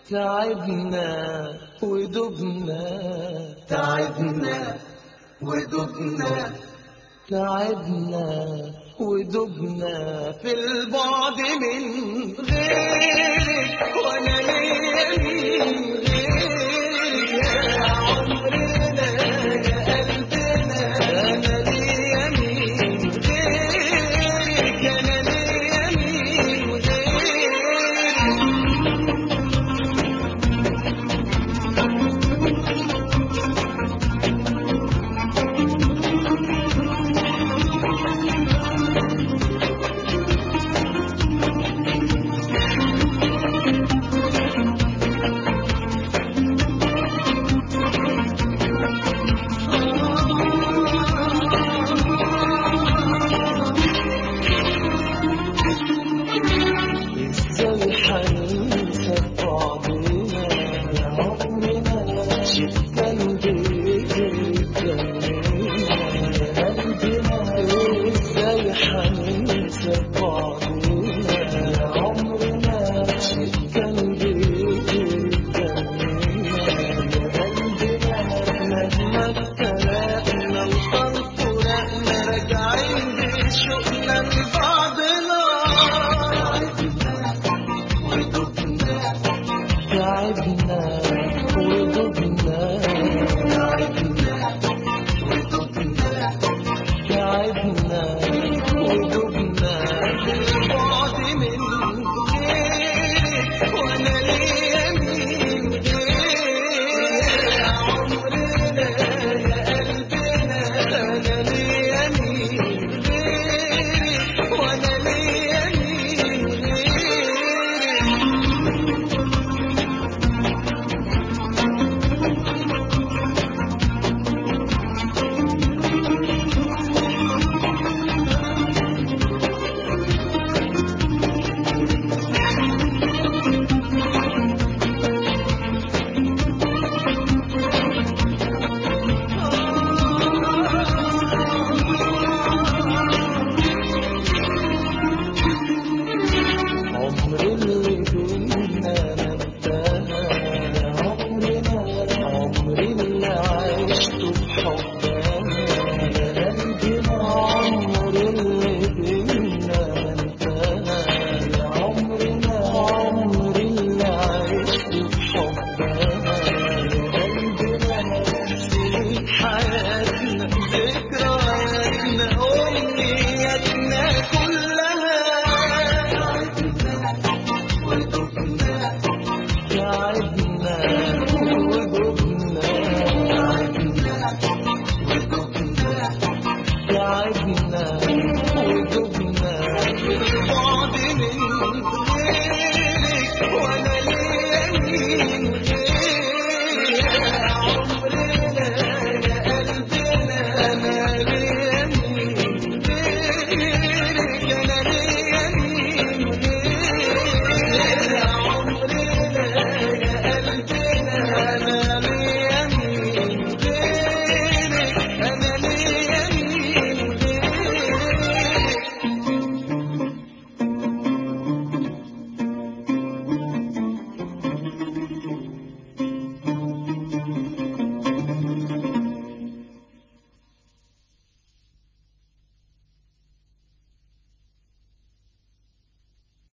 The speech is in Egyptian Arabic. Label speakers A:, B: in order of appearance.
A: تعبنا ودبنا
B: تعبنا ودبنا
A: تعبنا ودبنا في البعد من غيرك وانا ليا مين غيرك يا عمرنا يا قلبنا انا ليا مين غيرك انا ليا مين غيرك ازاي حننسى بعضنا يا عمرنا شيء كان بيجري جنبنا يا قلبنا ازاي حننسى بعضنا يا عمرنا شيء كان بيجري جنبنا يا قلبنا مهما افترقنا وصل فراقنا راجعين بشوقنا لبعضنا تعبنا ودبنا تعبنا ودبنا بالبعد من غيرك وانا ليا مين غيرك يا عمرنا يا قلبنا انا ليا مين غيرك وانا ليا مين غيرك عمر اللي بينا ما انتهى عمرنا عمر اللي عشته بحبنا يا قلبنا عمر اللي بينا ما انتهى عمرنا عمر اللي عشته بحبنا يا قلبنا سنين حياتنا ذكرياتنا أمنياتنا كلها تعبنا